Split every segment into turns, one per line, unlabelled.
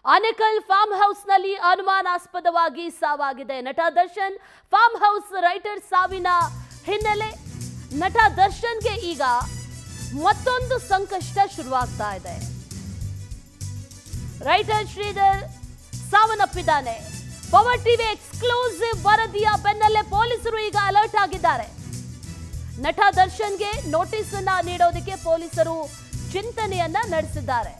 Anekal form ಹೌಸ್ನಲ್ಲಿ ಅನುಮಾನಾಸ್ಪದವಾಗಿ ಸಾವಾಗಿದೆ ನಟ Darshan farm house writer ಸಾವಿನ ಹಿನ್ನೆಲೆ ನಟ ದರ್ಶನ್ಗೆ ಈಗ ಮತ್ತೊಂದು ಸಂಕಷ್ಟ ಶುರುವಾಗ್ತಾ ಇದೆ ರೈಟರ್ ಶ್ರೀಧರ್ ಸಾವನ್ನಪ್ಪಿದ್ದಾನೆ ಪವರ್ ಟಿವಿ ಎಕ್ಸ್ಕ್ಲೂಸಿವ್ ವರದಿಯ ಬೆನ್ನಲ್ಲೇ ಪೊಲೀಸರು ಈಗ ಅಲರ್ಟ್ ಆಗಿದ್ದಾರೆ ನಟ ದರ್ಶನ್ಗೆ ನೋಟಿಸ್ ಅನ್ನ ನೀಡೋದಕ್ಕೆ ಪೊಲೀಸರು ಚಿಂತನೆಯನ್ನ ನಡೆಸಿದ್ದಾರೆ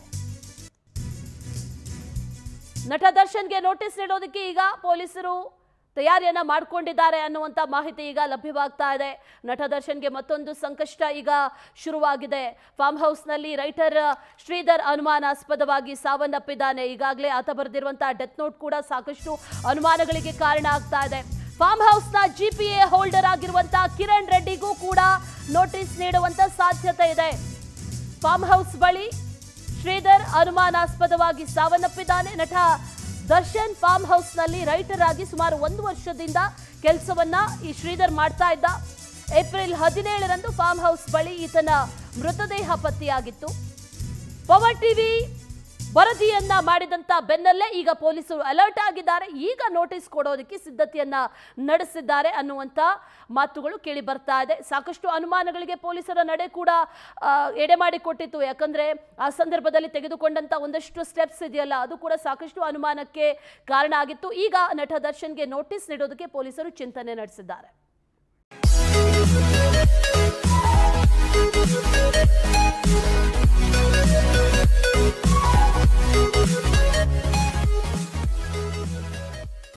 ನಟ ದರ್ಶನ್ಗೆ ನೋಟಿಸ್ ನೀಡೋದಕ್ಕೆ ಈಗ ಪೊಲೀಸರು ತಯಾರಿಯನ್ನ ಮಾಡಿಕೊಂಡಿದ್ದಾರೆ ಅನ್ನುವಂಥ ಮಾಹಿತಿ ಈಗ ಲಭ್ಯವಾಗ್ತಾ ಇದೆ ನಟ ದರ್ಶನ್ಗೆ ಮತ್ತೊಂದು ಸಂಕಷ್ಟ ಈಗ ಶುರುವಾಗಿದೆ ಫಾರ್ಮ್ ಹೌಸ್ನಲ್ಲಿ ರೈಟರ್ ಶ್ರೀಧರ್ ಅನುಮಾನಾಸ್ಪದವಾಗಿ ಸಾವನ್ನಪ್ಪಿದ್ದಾನೆ ಈಗಾಗಲೇ ಆತ ಬರೆದಿರುವಂತಹ ಡೆತ್ ನೋಟ್ ಕೂಡ ಸಾಕಷ್ಟು ಅನುಮಾನಗಳಿಗೆ ಕಾರಣ ಆಗ್ತಾ ಇದೆ ಫಾರ್ಮ್ ಹೌಸ್ನ ಜಿ ಪಿ ಎ ಹೋಲ್ಡರ್ ಆಗಿರುವಂತಹ ಕಿರಣ್ ರೆಡ್ಡಿಗೂ ಕೂಡ ನೋಟಿಸ್ ನೀಡುವಂತ ಸಾಧ್ಯತೆ ಇದೆ ಫಾರ್ಮ್ ಹೌಸ್ ಬಳಿ ಶ್ರೀಧರ್ ಅನುಮಾನಾಸ್ಪದವಾಗಿ ಸಾವನ್ನಪ್ಪಿದ್ದಾನೆ ನಟ ದರ್ಶನ್ ಫಾರ್ಮ್ ಹೌಸ್ನಲ್ಲಿ ರೈಟರ್ ಆಗಿ ಸುಮಾರು ಒಂದು ವರ್ಷದಿಂದ ಕೆಲಸವನ್ನ ಈ ಶ್ರೀಧರ್ ಮಾಡ್ತಾ ಇದ್ದ ಏಪ್ರಿಲ್ ಹದಿನೇಳರಂದು ಫಾರ್ಮ್ ಹೌಸ್ ಬಳಿ ಈತನ ಮೃತದೇಹ ಪತ್ತೆಯಾಗಿತ್ತು ಪವರ್ ಟಿವಿ ವರದಿಯನ್ನ ಮಾಡಿದಂತ ಬೆನ್ನಲ್ಲೇ ಈಗ ಪೊಲೀಸರು ಅಲರ್ಟ್ ಆಗಿದ್ದಾರೆ ಈಗ ನೋಟಿಸ್ ಕೊಡೋದಕ್ಕೆ ಸಿದ್ಧತೆಯನ್ನ ನಡೆಸಿದ್ದಾರೆ ಅನ್ನುವಂತ ಮಾತುಗಳು ಕೇಳಿ ಬರ್ತಾ ಇದೆ ಸಾಕಷ್ಟು ಅನುಮಾನಗಳಿಗೆ ಪೊಲೀಸರ ನಡೆ ಕೂಡ ಆ, ಎಡೆ ಮಾಡಿಕೊಟ್ಟಿತ್ತು ಯಾಕಂದ್ರೆ ಆ ಸಂದರ್ಭದಲ್ಲಿ ತೆಗೆದುಕೊಂಡಂತ ಒಂದಷ್ಟು ಸ್ಟೆಪ್ಸ್ ಇದೆಯಲ್ಲ ಅದು ಕೂಡ ಸಾಕಷ್ಟು ಅನುಮಾನಕ್ಕೆ ಕಾರಣ ಆಗಿತ್ತು ಈಗ ನಟ ದರ್ಶನ್ಗೆ ನೋಟಿಸ್ ನೀಡೋದಕ್ಕೆ ಪೊಲೀಸರು ಚಿಂತನೆ ನಡೆಸಿದ್ದಾರೆ